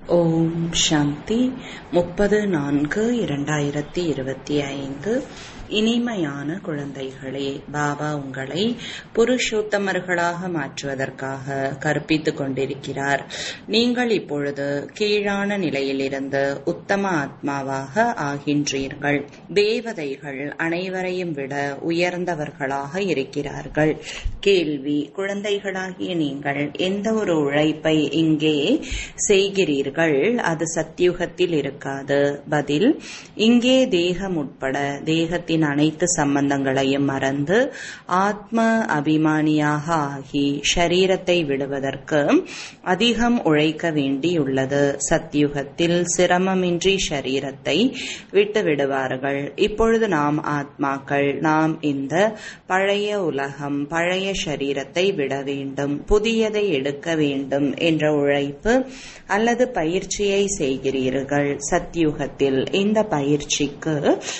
ஓம் சாந்தி முப்பது நான்கு இரண்டாயிரத்தி இருபத்தி ஐந்து இனிமையான குழந்தைகளே பாபா உங்களை புருஷோத்தமர்களாக மாற்றுவதற்காக கற்பித்துக் கொண்டிருக்கிறார் நீங்கள் இப்பொழுது கீழான நிலையிலிருந்து உத்தம ஆத்மாவாக ஆகின்றீர்கள் தேவதைகள் அனைவரையும் விட உயர்ந்தவர்களாக இருக்கிறார்கள் கேள்வி குழந்தைகளாகிய நீங்கள் எந்த ஒரு உழைப்பை இங்கே செய்கிறீர்கள் அது சத்தியுகத்தில் இருக்காது பதில் இங்கே தேகம் உட்பட தேகத்தின் அனைத்து சம்பந்தங்களையும் மறந்து ஆத்ம அபிமானியாக ஆகி ஷரீரத்தை விடுவதற்கு அதிகம் உழைக்க வேண்டியுள்ளது சத்தியுகத்தில் சிரமமின்றி ஷரீரத்தை விட்டு விடுவார்கள் இப்பொழுது நாம் ஆத்மாக்கள் நாம் இந்த பழைய உலகம் பழைய ஷரீரத்தை விட வேண்டும் புதியதை எடுக்க வேண்டும் என்ற உழைப்பு அல்லது பயிற்சியை செய்கிறீர்கள் சத்தியுகத்தில் இந்த பயிற்சிக்கு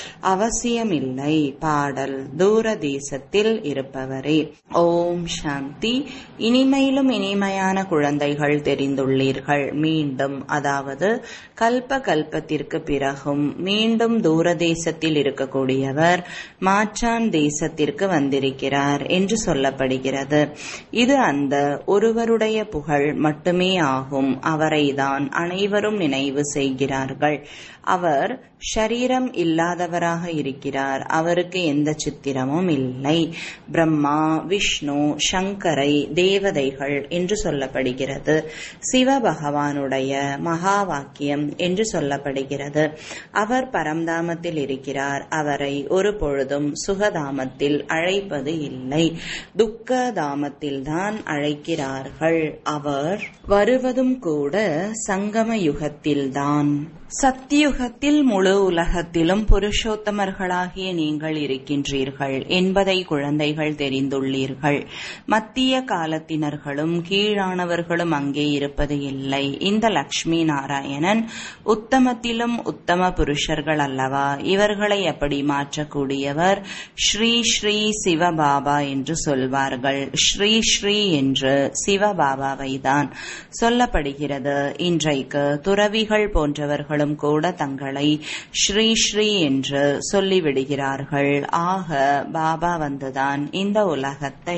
அவசியமில்லை பாடல் தூர தேசத்தில் இருப்பவரே ஓம் சாந்தி இனிமையிலும் இனிமையான குழந்தைகள் தெரிந்துள்ளீர்கள் மீண்டும் அதாவது கல்ப கல்பத்திற்கு பிறகும் மீண்டும் தூர தேசத்தில் இருக்கக்கூடியவர் மாற்றான் தேசத்திற்கு வந்திருக்கிறார் என்று சொல்லப்படுகிறது இது அந்த ஒருவருடைய புகழ் மட்டுமே ஆகும் அவரைதான் அனைவரும் நினைவு செய்கிறார்கள் அவர் ஷரீரம் இல்லாதவராக இருக்கிறார் அவருக்கு எந்த சித்திரமும் இல்லை பிரம்மா விஷ்ணு சங்கரை தேவதைகள் என்று சொல்லப்படுகிறது சிவ பகவானுடைய மகா வாக்கியம் என்று சொல்லப்படுகிறது அவர் பரம்தாமத்தில் இருக்கிறார் அவரை ஒரு பொழுதும் சுகதாமத்தில் அழைப்பது இல்லை துக்க தாமத்தில்தான் அழைக்கிறார்கள் அவர் வருவதும் கூட சங்கம யுகத்தில்தான் சத்தியுகத்தில் முழு உலகத்திலும் புருஷோத்தமர்களாகிய நீங்கள் இருக்கின்றீர்கள் என்பதை குழந்தைகள் தெரிந்துள்ளீர்கள் மத்திய காலத்தினர்களும் கீழானவர்களும் அங்கே இருப்பது இல்லை இந்த லக்ஷ்மி நாராயணன் உத்தமத்திலும் உத்தம புருஷர்கள் அல்லவா இவர்களை எப்படி மாற்றக்கூடியவர் ஸ்ரீ ஸ்ரீ சிவபாபா என்று சொல்வார்கள் ஸ்ரீ ஸ்ரீ என்று சிவபாபாவை தான் சொல்லப்படுகிறது இன்றைக்கு துறவிகள் போன்றவர்கள் அவர்களும் கூட தங்களை ஸ்ரீ ஸ்ரீ என்று சொல்லிவிடுகிறார்கள் ஆக பாபா வந்துதான் இந்த உலகத்தை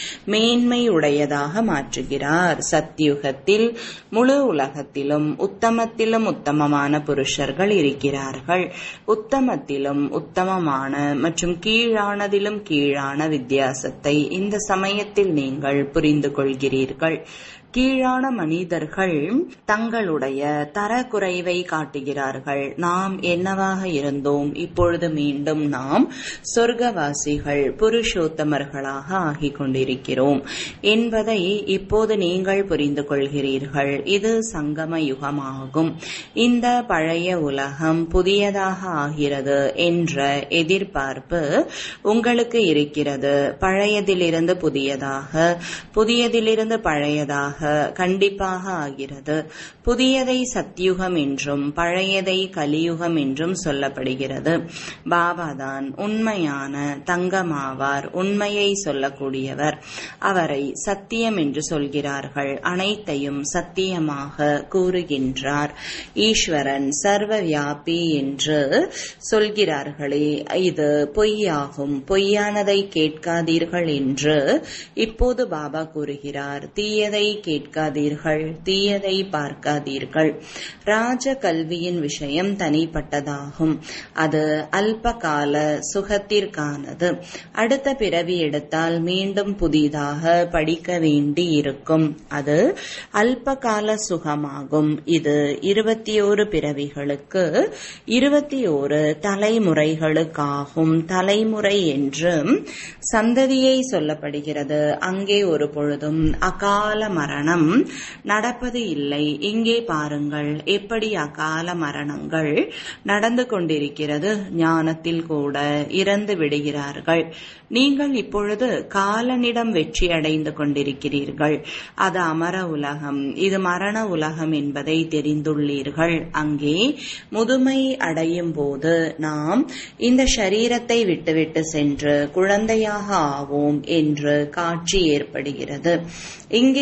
மேன்மை உடையதாக மாற்றுகிறார் சத்தியுகத்தில் முழு உலகத்திலும் உத்தமத்திலும் உத்தமமான புருஷர்கள் இருக்கிறார்கள் உத்தமத்திலும் உத்தமமான மற்றும் கீழானதிலும் கீழான வித்தியாசத்தை இந்த சமயத்தில் நீங்கள் புரிந்து கொள்கிறீர்கள் கீழான மனிதர்கள் தங்களுடைய தரக்குறைவை காட்டுகிறார்கள் நாம் என்னவாக இருந்தோம் இப்பொழுது மீண்டும் நாம் சொர்க்கவாசிகள் புருஷோத்தமர்களாக ஆகிக் கொண்டிருக்கிறோம் என்பதை இப்போது நீங்கள் புரிந்து கொள்கிறீர்கள் இது சங்கம யுகமாகும் இந்த பழைய உலகம் புதியதாக ஆகிறது என்ற எதிர்பார்ப்பு உங்களுக்கு இருக்கிறது பழையதிலிருந்து புதியதாக புதியதிலிருந்து பழையதாக கண்டிப்பாக ஆகிறது புதியதை சத்தியுகம் என்றும் பழையதை கலியுகம் என்றும் சொல்லப்படுகிறது பாபாதான் உண்மையான தங்கமாவார் உண்மையை சொல்லக்கூடியவர் அவரை சத்தியம் என்று சொல்கிறார்கள் அனைத்தையும் சத்தியமாக கூறுகின்றார் ஈஸ்வரன் சர்வ வியாபி என்று சொல்கிறார்களே இது பொய்யாகும் பொய்யானதை கேட்காதீர்கள் என்று இப்போது பாபா கூறுகிறார் தீயதை கேட்காதீர்கள் தீயதை பார்க்காதீர்கள் ராஜ கல்வியின் விஷயம் தனிப்பட்டதாகும் அது அல்ப கால சுகத்திற்கானது அடுத்த பிறவி எடுத்தால் மீண்டும் புதிதாக படிக்க வேண்டி இருக்கும் அது அல்ப கால சுகமாகும் இது இருபத்தி ஓரு பிறவிகளுக்கு இருபத்தி ஓரு தலைமுறைகளுக்காகும் தலைமுறை என்று சந்ததியை சொல்லப்படுகிறது அங்கே ஒரு பொழுதும் அகால மரணம் நடப்பது இல்லை இங்கே பாருங்கள் எப்படி அகால மரணங்கள் நடந்து கொண்டிருக்கிறது ஞானத்தில் கூட இறந்து விடுகிறார்கள் நீங்கள் இப்பொழுது காலனிடம் வெற்றி அடைந்து கொண்டிருக்கிறீர்கள் அது அமர உலகம் இது மரண உலகம் என்பதை தெரிந்துள்ளீர்கள் அங்கே முதுமை அடையும் போது நாம் இந்த சரீரத்தை விட்டுவிட்டு சென்று குழந்தையாக ஆவோம் என்று காட்சி ஏற்படுகிறது இங்கே சரீர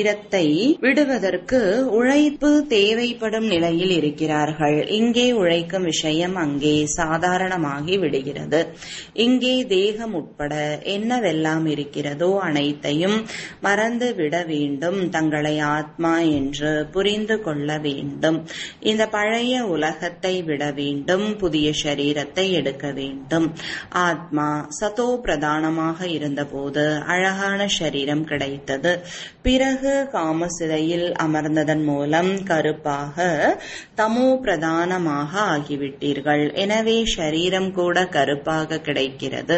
ஷரீரத்தை விடுவதற்கு உழைப்பு தேவைப்படும் நிலையில் இருக்கிறார்கள் இங்கே உழைக்கும் விஷயம் அங்கே சாதாரணமாகி விடுகிறது இங்கே தேகம் உட்பட என்னவெல்லாம் இருக்கிறதோ அனைத்தையும் மறந்து விட வேண்டும் தங்களை ஆத்மா என்று புரிந்து கொள்ள வேண்டும் இந்த பழைய உலகத்தை விட வேண்டும் புதிய சரீரத்தை எடுக்க வேண்டும் ஆத்மா சதோ பிரதானமாக இருந்தபோது அழகான சரீரம் கிடைத்தது பிறகு காமசிதையில் அமர்ந்ததன் மூலம் கருப்பாக தமோ பிரதானமாக ஆகிவிட்டீர்கள் எனவே சரீரம் கூட கருப்பாக கிடைக்கிறது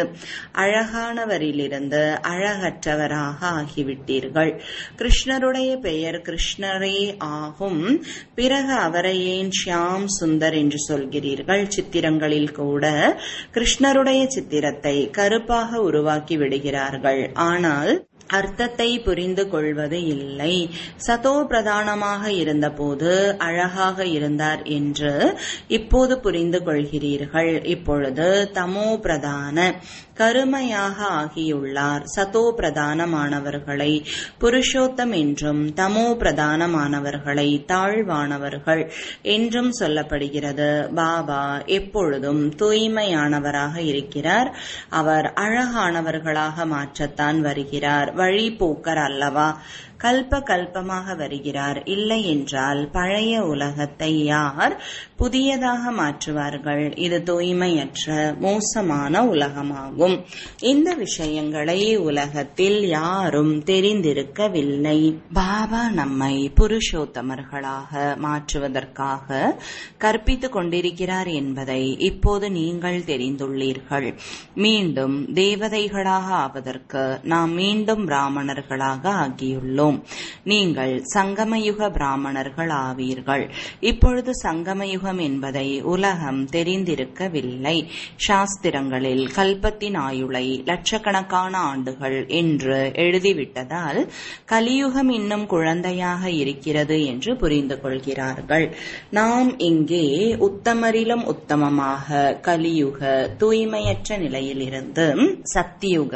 அழகானவரிலிருந்து அழகற்றவராக ஆகிவிட்டீர்கள் கிருஷ்ணருடைய பெயர் கிருஷ்ணரே ஆகும் பிறகு அவரை ஏன் ஷியாம் சுந்தர் என்று சொல்கிறீர்கள் சித்திரங்களில் கூட கிருஷ்ணருடைய சித்திரத்தை கருப்பாக உருவாக்கி விடுகிறார்கள் ஆனால் அர்த்தத்தை புரிந்து கொள்வது இல்லை சதோ பிரதானமாக இருந்தபோது அழகாக இருந்தார் என்று இப்போது புரிந்து கொள்கிறீர்கள் இப்பொழுது தமோ பிரதான கருமையாக ஆகியுள்ளார் சதோ பிரதானமானவர்களை புருஷோத்தம் என்றும் தமோ பிரதானமானவர்களை தாழ்வானவர்கள் என்றும் சொல்லப்படுகிறது பாபா எப்பொழுதும் தூய்மையானவராக இருக்கிறார் அவர் அழகானவர்களாக மாற்றத்தான் வருகிறார் வழி போக்கர் அல்லவா கல்ப கல்பமாக வருகிறார் இல்லை என்றால் பழைய உலகத்தை யார் புதியதாக மாற்றுவார்கள் இது தூய்மையற்ற மோசமான உலகமாகும் இந்த விஷயங்களை உலகத்தில் யாரும் தெரிந்திருக்கவில்லை பாபா நம்மை புருஷோத்தமர்களாக மாற்றுவதற்காக கற்பித்துக் கொண்டிருக்கிறார் என்பதை இப்போது நீங்கள் தெரிந்துள்ளீர்கள் மீண்டும் தேவதைகளாக ஆவதற்கு நாம் மீண்டும் பிராமணர்களாக ஆகியுள்ளோம் நீங்கள் சங்கமயுக பிராமணர்கள் ஆவீர்கள் இப்பொழுது சங்கமயுகம் என்பதை உலகம் தெரிந்திருக்கவில்லை சாஸ்திரங்களில் கல்பத்தின் ஆயுளை லட்சக்கணக்கான ஆண்டுகள் என்று எழுதிவிட்டதால் கலியுகம் இன்னும் குழந்தையாக இருக்கிறது என்று புரிந்து கொள்கிறார்கள் நாம் இங்கே உத்தமரிலும் உத்தமமாக கலியுக தூய்மையற்ற நிலையிலிருந்து சத்தியுக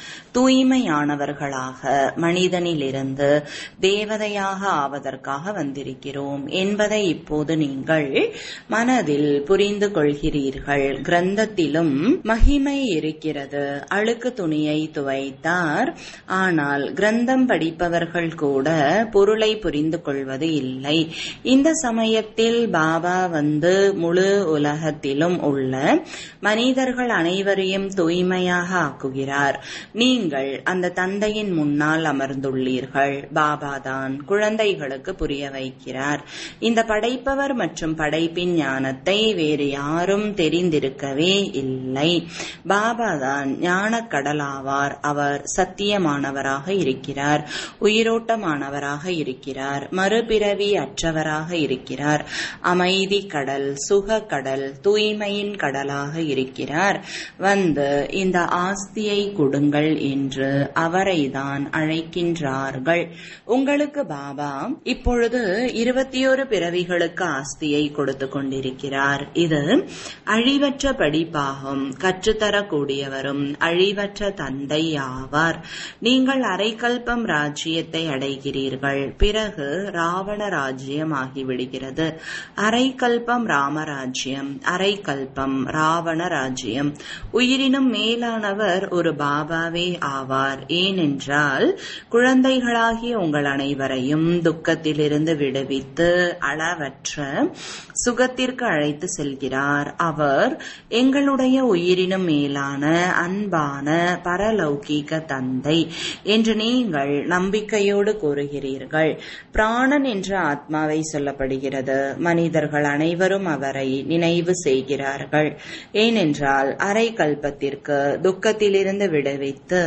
தூய்மையானவர்களாக மனிதனிலிருந்து தேவதையாக ஆவதற்காக வந்திருக்கிறோம் என்பதை இப்போது நீங்கள் மனதில் புரிந்து கொள்கிறீர்கள் கிரந்தத்திலும் மகிமை இருக்கிறது அழுக்கு துணியை துவைத்தார் ஆனால் கிரந்தம் படிப்பவர்கள் கூட பொருளை புரிந்து கொள்வது இல்லை இந்த சமயத்தில் பாபா வந்து முழு உலகத்திலும் உள்ள மனிதர்கள் அனைவரையும் தூய்மையாக ஆக்குகிறார் நீங்கள் அந்த தந்தையின் முன்னால் அமர்ந்துள்ளீர்கள் பாபாதான் குழந்தைகளுக்கு புரிய வைக்கிறார் இந்த படைப்பவர் மற்றும் படைப்பின் ஞானத்தை வேறு யாரும் தெரிந்திருக்கவே இல்லை பாபாதான் ஞான கடலாவார் அவர் சத்தியமானவராக இருக்கிறார் உயிரோட்டமானவராக இருக்கிறார் மறுபிறவி அற்றவராக இருக்கிறார் அமைதி கடல் சுக கடல் தூய்மையின் கடலாக இருக்கிறார் வந்து இந்த ஆஸ்தியை கொடுங்கள் என்று அவரைதான் அழைக்கின்றார்கள் உங்களுக்கு பாபா இப்பொழுது இருபத்தி ஒரு பிறவிகளுக்கு ஆஸ்தியை கொடுத்து கொண்டிருக்கிறார் இது அழிவற்ற படிப்பாகும் கற்றுத்தரக்கூடியவரும் அழிவற்ற தந்தை ஆவார் நீங்கள் அரைக்கல்பம் ராஜ்யத்தை அடைகிறீர்கள் பிறகு ராவண ராஜ்யம் ஆகிவிடுகிறது அரைக்கல்பம் ராமராஜ்யம் அரைக்கல்பம் ராவண ராஜ்யம் உயிரினும் மேலானவர் ஒரு பாபாவே ஆவார் ஏனென்றால் குழந்தைகளாகிய உங்கள் அனைவரையும் துக்கத்திலிருந்து விடுவித்து அளவற்ற சுகத்திற்கு அழைத்து செல்கிறார் அவர் எங்களுடைய உயிரினும் மேலான அன்பான பரலௌகீக தந்தை என்று நீங்கள் நம்பிக்கையோடு கூறுகிறீர்கள் பிராணன் என்ற ஆத்மாவை சொல்லப்படுகிறது மனிதர்கள் அனைவரும் அவரை நினைவு செய்கிறார்கள் ஏனென்றால் அரை கல்பத்திற்கு துக்கத்திலிருந்து விடுவித்து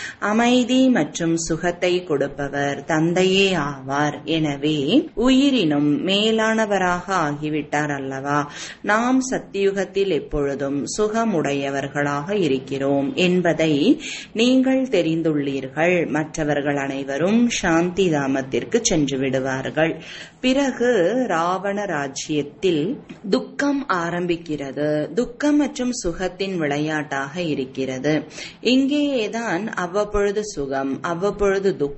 அமைதி மற்றும் சுகத்தை கொடுப்பவர் தந்தையே ஆவார் எனவே உயிரினும் மேலானவராக ஆகிவிட்டார் அல்லவா நாம் சத்தியுகத்தில் எப்பொழுதும் சுகமுடையவர்களாக இருக்கிறோம் என்பதை நீங்கள் தெரிந்துள்ளீர்கள் மற்றவர்கள் அனைவரும் சாந்தி தாமத்திற்கு சென்று விடுவார்கள் பிறகு ராவண ராஜ்யத்தில் துக்கம் ஆரம்பிக்கிறது துக்கம் மற்றும் சுகத்தின் விளையாட்டாக இருக்கிறது இங்கேயேதான் அவ்வப்பொழுது சுகம் அவ்வப்பொழுது துக்கம்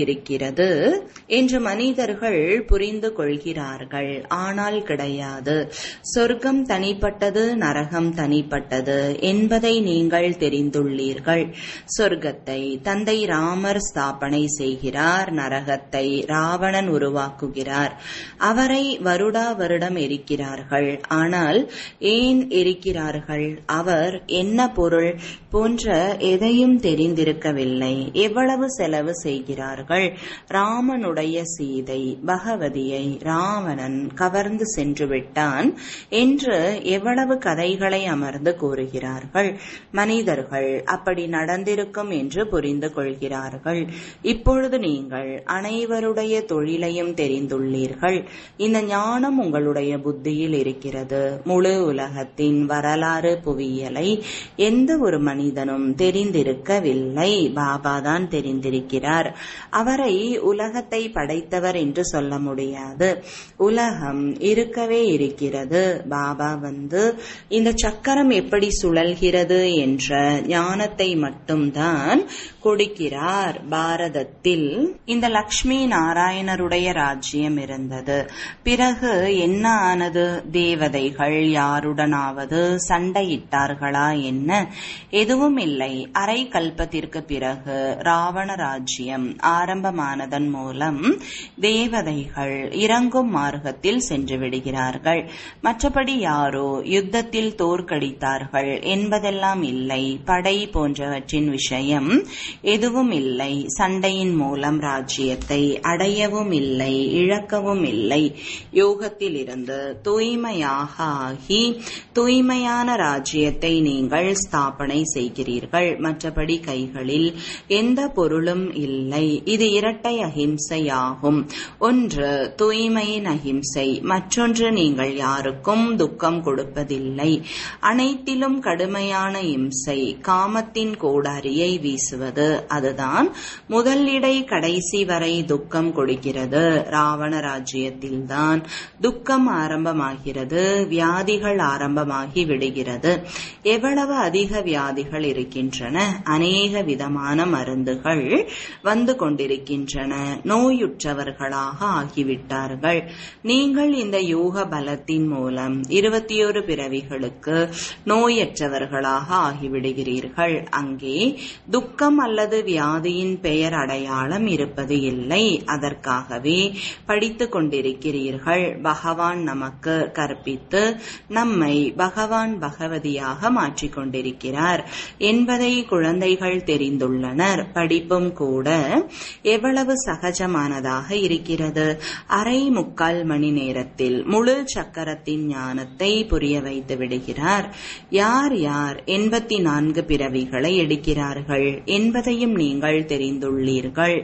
இருக்கிறது என்று மனிதர்கள் புரிந்து கொள்கிறார்கள் ஆனால் கிடையாது சொர்க்கம் தனிப்பட்டது நரகம் தனிப்பட்டது என்பதை நீங்கள் தெரிந்துள்ளீர்கள் சொர்க்கத்தை தந்தை ராமர் ஸ்தாபனை செய்கிறார் நரகத்தை ராவணன் உருவாக்குகிறார் அவரை வருடா வருடம் எரிக்கிறார்கள் ஆனால் ஏன் எரிக்கிறார்கள் அவர் என்ன பொருள் போன்ற எதையும் தெரிந்திருக்கவில்லை எவ்வளவு செலவு செய்கிறார்கள் ராமனுடைய சீதை பகவதியை ராவணன் கவர்ந்து சென்று விட்டான் என்று எவ்வளவு கதைகளை அமர்ந்து கூறுகிறார்கள் மனிதர்கள் அப்படி நடந்திருக்கும் என்று புரிந்து கொள்கிறார்கள் இப்பொழுது நீங்கள் அனைவருடைய தொழிலையும் தெரிந்துள்ளீர்கள் இந்த ஞானம் உங்களுடைய புத்தியில் இருக்கிறது முழு உலகத்தின் வரலாறு புவியியலை எந்த ஒரு மனிதனும் தெரிந்திருக்கவில்லை பாபா தான் தெரிந்திருக்கிறார் அவரை உலகத்தை படைத்தவர் என்று சொல்ல முடியாது உலகம் இருக்கவே இருக்கிறது பாபா வந்து இந்த சக்கரம் எப்படி சுழல்கிறது என்ற ஞானத்தை மட்டும்தான் கொடுக்கிறார் பாரதத்தில் இந்த லக்ஷ்மி நாராயணருடைய ராஜ்யம் இருந்தது பிறகு என்ன ஆனது தேவதைகள் யாருடனாவது சண்டையிட்டார்களா என்ன எதுவும் இல்லை அரை கல்பத்திற்கு பிறகு ராவண ராஜ்யம் ஆரம்பமானதன் மூலம் தேவதைகள் இறங்கும் மார்க்கத்தில் சென்று விடுகிறார்கள் மற்றபடி யாரோ யுத்தத்தில் தோற்கடித்தார்கள் என்பதெல்லாம் இல்லை படை போன்றவற்றின் விஷயம் எதுவும் இல்லை சண்டையின் மூலம் ராஜ்யத்தை அடையவும் இல்லை இழக்கவும் இல்லை யோகத்தில் இருந்து தூய்மையாக ஆகி தூய்மையான ராஜ்யத்தை நீங்கள் ஸ்தாபனை செய்கிறீர்கள் மற்றபடி கைகளில் எந்த பொருளும் இல்லை இது இரட்டை அஹிம்சையாகும் ஒன்று தூய்மையின் அஹிம்சை மற்றொன்று நீங்கள் யாருக்கும் துக்கம் கொடுப்பதில்லை அனைத்திலும் கடுமையான இம்சை காமத்தின் கோடாரியை வீசுவது அதுதான் முதலிடை கடைசி வரை துக்கம் கொடுக்கிறது ராவண ராஜ்யத்தில்தான் துக்கம் ஆரம்பமாகிறது வியாதிகள் ஆரம்பமாகி விடுகிறது எவ்வளவு அதிக வியாதிகள் இருக்கின்றன அநேக விதமான மருந்துகள் வந்து கொண்டிருக்கின்றன நோயுற்றவர்களாக ஆகிவிட்டார்கள் நீங்கள் இந்த யோக பலத்தின் மூலம் இருபத்தி ஒரு பிறவிகளுக்கு நோயற்றவர்களாக ஆகிவிடுகிறீர்கள் அங்கே துக்கம் அல்லது வியாதியின் பெயர் அடையாளம் இருப்பது இல்லை அதற்காகவே படித்துக் கொண்டிருக்கிறீர்கள் பகவான் நமக்கு கற்பித்து நம்மை பகவான் பகவதியாக மாற்றிக் கொண்டிருக்கிறார் என்பதை குழந்தைகள் தெரிந்துள்ளனர் படிப்பும் கூட எவ்வளவு சகஜமானதாக இருக்கிறது அரை முக்கால் மணி நேரத்தில் முழு சக்கரத்தின் ஞானத்தை புரிய வைத்து விடுகிறார் யார் யார் எண்பத்தி நான்கு பிறவிகளை எடுக்கிறார்கள் என்பதையும் நீங்கள் தெரிந்துள்ளீர்கள்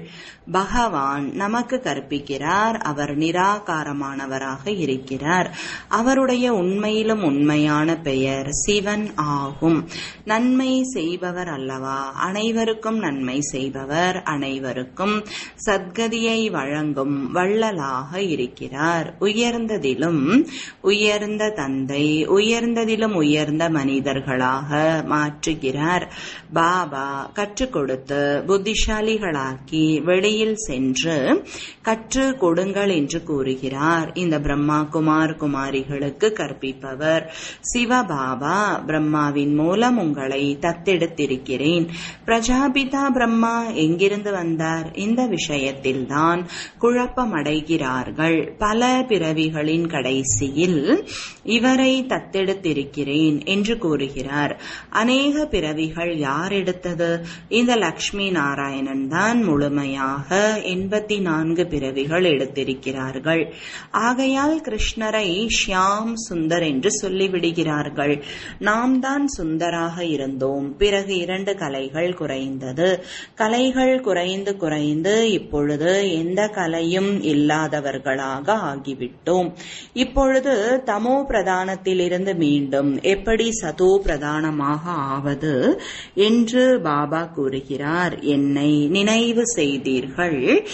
பகவான் நமக்கு கற்பிக்கிறார் அவர் நிராகாரமானவராக இருக்கிறார் அவருடைய உண்மையிலும் உண்மையான பெயர் சிவன் ஆகும் நன்மை செய்பவர் அல்லவா அனைவருக்கும் நன்மை செய்பவர் அனைவருக்கும் சத்கதியை வழங்கும் வள்ளலாக இருக்கிறார் உயர்ந்ததிலும் உயர்ந்த தந்தை உயர்ந்ததிலும் உயர்ந்த மனிதர்களாக மாற்றுகிறார் பாபா கற்றுக் கொடுத்து புத்திசாலிகளாக்கி வெளியில் சென்று கற்று கொடுங்கள் என்று கூறுகிறார் இந்த பிரம்மா குமார் குமாரிகளுக்கு கற்பிப்பவர் சிவபாபா பிரம்மாவின் மூலம் உங்களை தத்தெடுத்திருக்கிறேன் பிரஜாபிதா பிரம்மா எங்கிருந்து வந்தார் இந்த விஷயத்தில்தான் குழப்பமடைகிறார்கள் பல பிறவிகளின் கடைசியில் இவரை தத்தெடுத்திருக்கிறேன் என்று கூறுகிறார் அநேக பிறவிகள் யார் எடுத்தது இந்த லக்ஷ்மி நாராயணன் தான் முழுமையாக எண்பத்தி நான்கு பிறவிகள் எடுத்திருக்கிறார்கள் ஆகையால் கிருஷ்ணரை ஷியாம் சுந்தர் என்று சொல்லிவிடுகிறார்கள் நாம் தான் சுந்தராக இருந்தோம் பிறகு இரண்டு கலைகள் குறைந்தது கலைகள் குறைந்து குறைந்து இப்பொழுது எந்த கலையும் இல்லாதவர்களாக ஆகிவிட்டோம் இப்பொழுது தமோ பிரதானத்திலிருந்து மீண்டும் எப்படி சதோ பிரதானமாக ஆவது என்று பாபா கூறுகிறார் என்னை நினைவு செய்தீர்கள்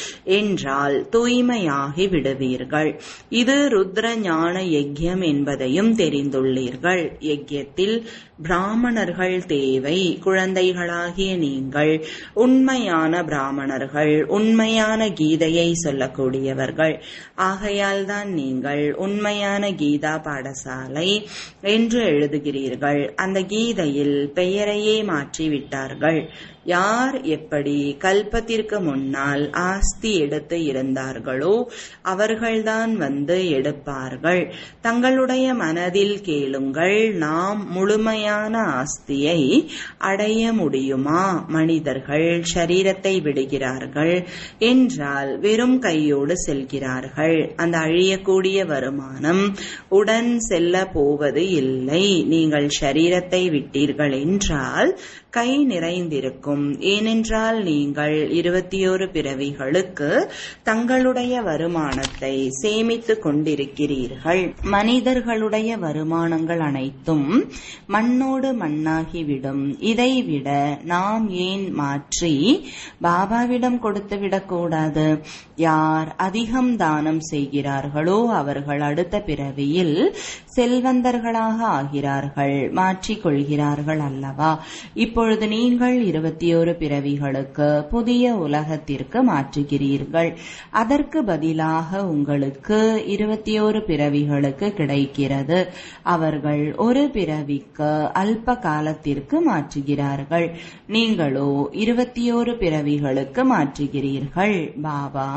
என்றால் தூய்மையாகி விடுவீர்கள் இது ருத்ர ஞான யஜ்யம் என்பதையும் தெரிந்துள்ளீர்கள் யஜ்யத்தில் பிராமணர்கள் தேவை குழந்தைகளாகிய நீங்கள் உண்மையான பிராமணர்கள் அவர்கள் உண்மையான கீதையை சொல்லக்கூடியவர்கள் ஆகையால் தான் நீங்கள் உண்மையான கீதா பாடசாலை என்று எழுதுகிறீர்கள் அந்த கீதையில் பெயரையே மாற்றிவிட்டார்கள் யார் எப்படி கல்பத்திற்கு முன்னால் ஆஸ்தி எடுத்து இருந்தார்களோ அவர்கள்தான் வந்து எடுப்பார்கள் தங்களுடைய மனதில் கேளுங்கள் நாம் முழுமையான ஆஸ்தியை அடைய முடியுமா மனிதர்கள் சரீரத்தை விடுகிறார்கள் என்றால் வெறும் கையோடு செல்கிறார்கள் அந்த அழியக்கூடிய வருமானம் உடன் செல்ல போவது இல்லை நீங்கள் சரீரத்தை விட்டீர்கள் என்றால் கை நிறைந்திருக்கும் ஏனென்றால் நீங்கள் இருபத்தி ஒரு பிறவிகளுக்கு தங்களுடைய வருமானத்தை சேமித்துக் கொண்டிருக்கிறீர்கள் மனிதர்களுடைய வருமானங்கள் அனைத்தும் மண்ணோடு மண்ணாகிவிடும் இதைவிட நாம் ஏன் மாற்றி பாபாவிடம் கொடுத்து விடக்கூடாது யார் அதிகம் தானம் செய்கிறார்களோ அவர்கள் அடுத்த பிறவியில் செல்வந்தர்களாக ஆகிறார்கள் மாற்றிக்கொள்கிறார்கள் அல்லவா இப்பொழுது நீங்கள் இருபத்தி ஒரு பிறவிகளுக்கு புதிய உலகத்திற்கு மாற்றுகிறீர்கள் அதற்கு பதிலாக உங்களுக்கு இருபத்தி ஒரு பிறவிகளுக்கு கிடைக்கிறது அவர்கள் ஒரு பிறவிக்கு அல்ப காலத்திற்கு மாற்றுகிறார்கள் நீங்களோ இருபத்தி ஒரு பிறவிகளுக்கு மாற்றுகிறீர்கள் பாபா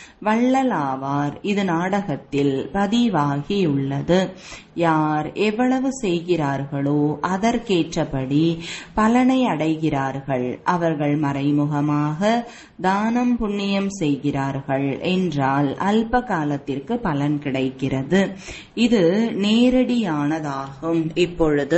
வள்ளலாவார் இது நாடகத்தில் பதிவாகியுள்ளது யார் எவ்வளவு செய்கிறார்களோ அதற்கேற்றபடி பலனை அடைகிறார்கள் அவர்கள் மறைமுகமாக தானம் புண்ணியம் செய்கிறார்கள் என்றால் அல்ப காலத்திற்கு பலன் கிடைக்கிறது இது நேரடியானதாகும் இப்பொழுது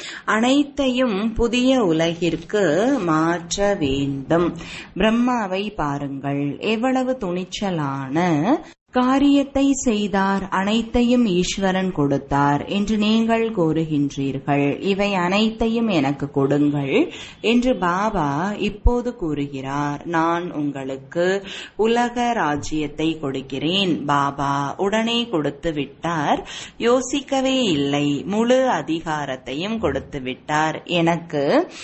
அனைத்தையும் புதிய உலகிற்கு மாற்ற வேண்டும் பிரம்மாவை பாருங்கள் எவ்வளவு துணிச்சலான காரியத்தை செய்தார் அனைத்தையும் ஈஸ்வரன் கொடுத்தார் என்று நீங்கள் கூறுகின்றீர்கள் இவை அனைத்தையும் எனக்கு கொடுங்கள் என்று பாபா இப்போது கூறுகிறார் நான் உங்களுக்கு உலக ராஜ்யத்தை கொடுக்கிறேன் பாபா உடனே கொடுத்து விட்டார் யோசிக்கவே இல்லை முழு அதிகாரத்தையும் கொடுத்து விட்டார் எனக்கு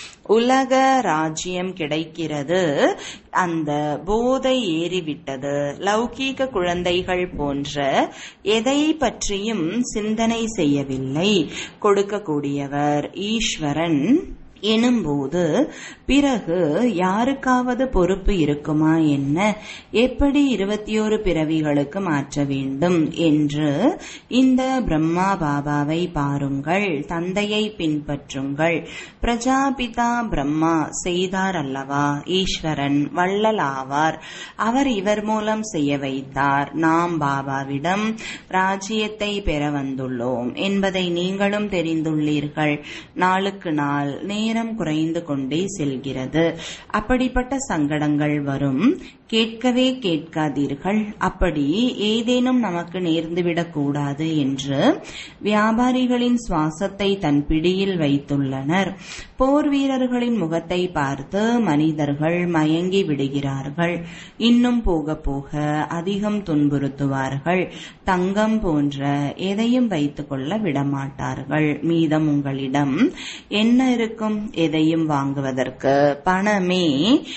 உலக ராஜ்யம் கிடைக்கிறது அந்த போதை ஏறிவிட்டது லௌகீக குழந்தைகள் போன்ற எதை பற்றியும் சிந்தனை செய்யவில்லை கொடுக்கக்கூடியவர் ஈஸ்வரன் எனும்போது பிறகு யாருக்காவது பொறுப்பு இருக்குமா என்ன எப்படி இருபத்தி ஒரு பிறவிகளுக்கு மாற்ற வேண்டும் என்று இந்த பிரம்மா பாபாவை பாருங்கள் தந்தையை பின்பற்றுங்கள் பிரஜாபிதா பிரம்மா செய்தார் அல்லவா ஈஸ்வரன் வள்ளல் ஆவார் அவர் இவர் மூலம் செய்ய வைத்தார் நாம் பாபாவிடம் ராஜ்யத்தை பெற வந்துள்ளோம் என்பதை நீங்களும் தெரிந்துள்ளீர்கள் நாளுக்கு நாள் நேரம் குறைந்து கொண்டே செல்கிறது அப்படிப்பட்ட சங்கடங்கள் வரும் கேட்கவே கேட்காதீர்கள் அப்படி ஏதேனும் நமக்கு நேர்ந்துவிடக் கூடாது என்று வியாபாரிகளின் சுவாசத்தை தன் பிடியில் வைத்துள்ளனர் போர் வீரர்களின் முகத்தை பார்த்து மனிதர்கள் மயங்கி விடுகிறார்கள் இன்னும் போக போக அதிகம் துன்புறுத்துவார்கள் தங்கம் போன்ற எதையும் வைத்துக் கொள்ள விடமாட்டார்கள் மீதம் உங்களிடம் என்ன இருக்கும் எதையும் வாங்குவதற்கு பணமே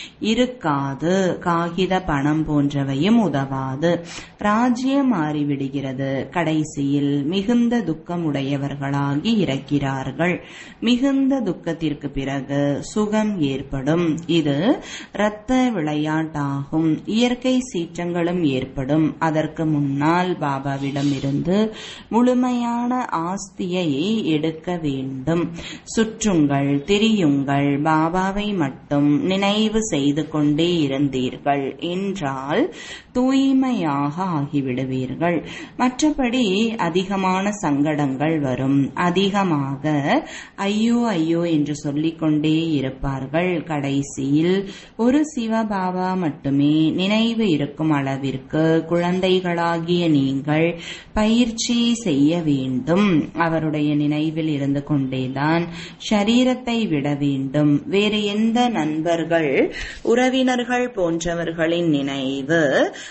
இருக்காது காகித பணம் போன்றவையும் உதவாது ராஜ்யம் மாறிவிடுகிறது கடைசியில் மிகுந்த துக்கம் உடையவர்களாகி இறக்கிறார்கள் மிகுந்த துக்கத்திற்கு பிறகு சுகம் ஏற்படும் இது இரத்த விளையாட்டாகும் இயற்கை சீற்றங்களும் ஏற்படும் அதற்கு முன்னால் பாபாவிடம் இருந்து முழுமையான ஆஸ்தியை எடுக்க வேண்டும் சுற்றுங்கள் திரியுங்கள் பாபாவை மட்டும் நினைவு செய்து கொண்டே இருந்தீர்கள் என்றால் தூய்மையாக ஆகிவிடுவீர்கள் மற்றபடி அதிகமான சங்கடங்கள் வரும் அதிகமாக ஐயோ ஐயோ என்று சொல்லிக்கொண்டே இருப்பார்கள் கடைசியில் ஒரு சிவபாபா மட்டுமே நினைவு இருக்கும் அளவிற்கு குழந்தைகளாகிய நீங்கள் பயிற்சி செய்ய வேண்டும் அவருடைய நினைவில் இருந்து கொண்டேதான் ஷரீரத்தை விட வேண்டும் வேறு எந்த நண்பர்கள் உறவினர்கள் போன்றவர்களின் நினைவு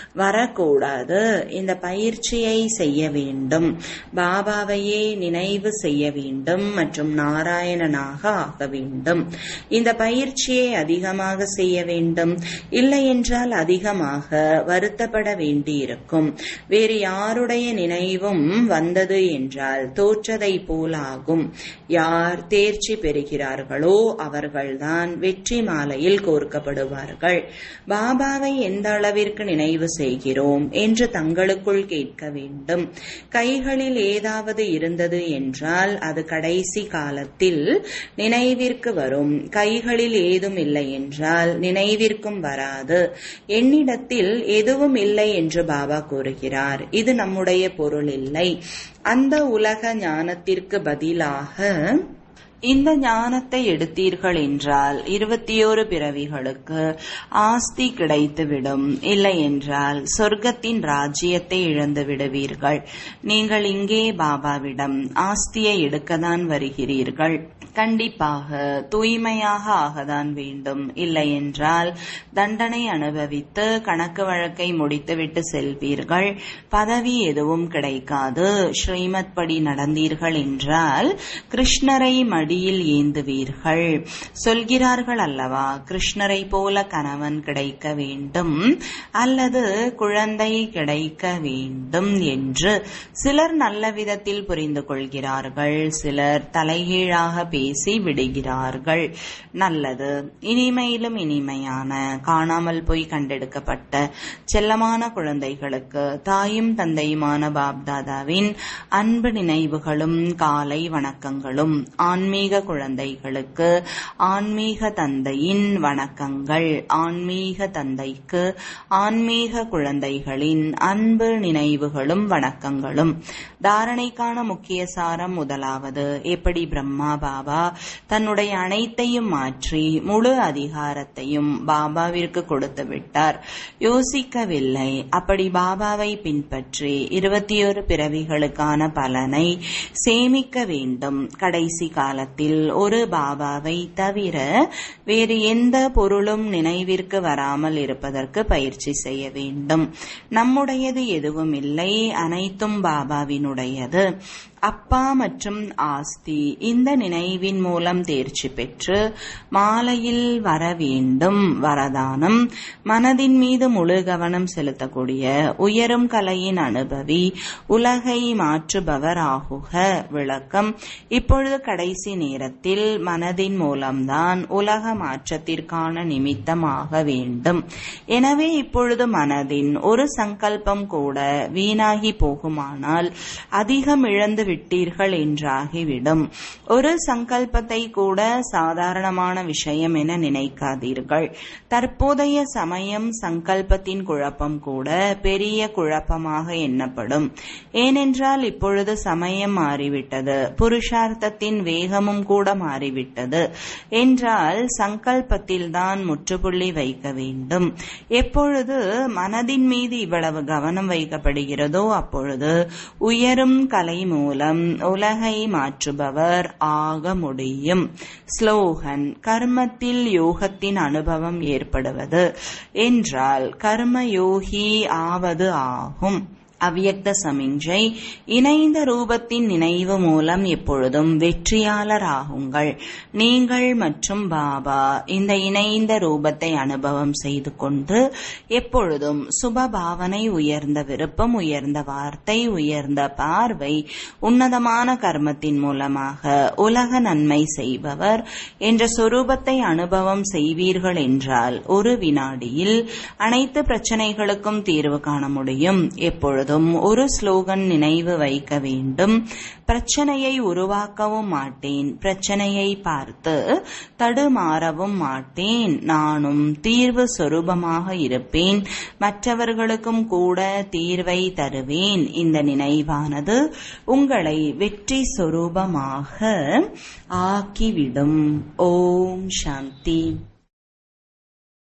வரக்கூடாது இந்த பயிற்சியை செய்ய வேண்டும் பாபாவையே நினைவு செய்ய வேண்டும் மற்றும் நாராயணனாக ஆக ஆக்க வேண்டும் இந்த பயிற்சியை அதிகமாக செய்ய வேண்டும் இல்லை என்றால் அதிகமாக வருத்தப்பட வேண்டியிருக்கும் வேறு யாருடைய நினைவும் வந்தது என்றால் தோற்றதை போலாகும் யார் தேர்ச்சி பெறுகிறார்களோ அவர்கள்தான் வெற்றி மாலையில் கோர்க்கப்படுவார்கள் பாபாவை எந்த அளவிற்கு நினைவு செய்கிறோம் என்று தங்களுக்குள் கேட்க வேண்டும் கைகளில் ஏதாவது இருந்தது என்றால் அது கடைசி காலத்தில் நினைவிற்கு வரும் கைகளில் ஏதும் இல்லை என்றால் நினைவிற்கும் வராது என்னிடத்தில் எதுவும் இல்லை என்று பாபா கூறுகிறார் இது நம்முடைய பொருள் இல்லை அந்த உலக ஞானத்திற்கு பதிலாக இந்த ஞானத்தை எடுத்தீர்கள் என்றால் இருபத்தியோரு பிறவிகளுக்கு ஆஸ்தி கிடைத்துவிடும் இல்லை என்றால் சொர்க்கத்தின் ராஜ்யத்தை இழந்து விடுவீர்கள் நீங்கள் இங்கே பாபாவிடம் ஆஸ்தியை எடுக்கத்தான் வருகிறீர்கள் கண்டிப்பாக தூய்மையாக ஆகத்தான் வேண்டும் இல்லை என்றால் தண்டனை அனுபவித்து கணக்கு வழக்கை முடித்துவிட்டு செல்வீர்கள் பதவி எதுவும் கிடைக்காது ஸ்ரீமத் படி நடந்தீர்கள் என்றால் கிருஷ்ணரை மடியில் ஏந்துவீர்கள் சொல்கிறார்கள் அல்லவா கிருஷ்ணரை போல கணவன் கிடைக்க வேண்டும் அல்லது குழந்தை கிடைக்க வேண்டும் என்று சிலர் நல்ல விதத்தில் புரிந்து கொள்கிறார்கள் சிலர் தலைகீழாக பேசி விடுகிறார்கள் நல்லது இனிமையிலும் இனிமையான காணாமல் போய் கண்டெடுக்கப்பட்ட செல்லமான குழந்தைகளுக்கு தாயும் தந்தையுமான பாப்தாதாவின் அன்பு நினைவுகளும் காலை வணக்கங்களும் ஆன்மீக குழந்தைகளுக்கு ஆன்மீக தந்தையின் வணக்கங்கள் ஆன்மீக தந்தைக்கு ஆன்மீக குழந்தைகளின் அன்பு நினைவுகளும் வணக்கங்களும் தாரணைக்கான முக்கிய சாரம் முதலாவது எப்படி பிரம்மா பாபா தன்னுடைய அனைத்தையும் மாற்றி முழு அதிகாரத்தையும் பாபாவிற்கு கொடுத்து விட்டார் யோசிக்கவில்லை அப்படி பாபாவை பின்பற்றி இருபத்தியோரு பிறவிகளுக்கான பலனை சேமிக்க வேண்டும் கடைசி காலத்தில் ஒரு பாபாவை தவிர வேறு எந்த பொருளும் நினைவிற்கு வராமல் இருப்பதற்கு பயிற்சி செய்ய வேண்டும் நம்முடையது எதுவும் இல்லை அனைத்தும் பாபாவினுடையது அப்பா மற்றும் ஆஸ்தி இந்த நினைவின் மூலம் தேர்ச்சி பெற்று மாலையில் வர வேண்டும் வரதானம் மனதின் மீது முழு கவனம் செலுத்தக்கூடிய உயரும் கலையின் அனுபவி உலகை மாற்றுபவர் ஆகுக விளக்கம் இப்பொழுது கடைசி நேரத்தில் மனதின் மூலம்தான் உலக மாற்றத்திற்கான நிமித்தமாக வேண்டும் எனவே இப்பொழுது மனதின் ஒரு சங்கல்பம் கூட வீணாகி போகுமானால் அதிகம் இழந்து விட்டீர்கள் என்றாகிவிடும் ஒரு சங்கல்பத்தை கூட சாதாரணமான விஷயம் என நினைக்காதீர்கள் தற்போதைய சமயம் சங்கல்பத்தின் குழப்பம் கூட பெரிய குழப்பமாக எண்ணப்படும் ஏனென்றால் இப்பொழுது சமயம் மாறிவிட்டது புருஷார்த்தத்தின் வேகமும் கூட மாறிவிட்டது என்றால் சங்கல்பத்தில்தான் முற்றுப்புள்ளி வைக்க வேண்டும் எப்பொழுது மனதின் மீது இவ்வளவு கவனம் வைக்கப்படுகிறதோ அப்பொழுது உயரும் கலை மூலம் உலகை மாற்றுபவர் ஆக முடியும் ஸ்லோகன் கர்மத்தில் யோகத்தின் அனுபவம் ஏற்படுவது என்றால் கர்மயோகி ஆவது ஆகும் அவ்யக்த சமிஞ்சை இணைந்த ரூபத்தின் நினைவு மூலம் எப்பொழுதும் வெற்றியாளர் ஆகுங்கள் நீங்கள் மற்றும் பாபா இந்த இணைந்த ரூபத்தை அனுபவம் செய்து கொண்டு எப்பொழுதும் சுப பாவனை உயர்ந்த விருப்பம் உயர்ந்த வார்த்தை உயர்ந்த பார்வை உன்னதமான கர்மத்தின் மூலமாக உலக நன்மை செய்பவர் என்ற சொரூபத்தை அனுபவம் செய்வீர்கள் என்றால் ஒரு வினாடியில் அனைத்து பிரச்சனைகளுக்கும் தீர்வு காண முடியும் எப்பொழுதும் ஒரு ஸ்லோகன் நினைவு வைக்க வேண்டும் பிரச்சனையை உருவாக்கவும் மாட்டேன் பிரச்சனையை பார்த்து தடுமாறவும் மாட்டேன் நானும் தீர்வு சொரூபமாக இருப்பேன் மற்றவர்களுக்கும் கூட தீர்வை தருவேன் இந்த நினைவானது உங்களை வெற்றி சொரூபமாக ஆக்கிவிடும் ஓம் சாந்தி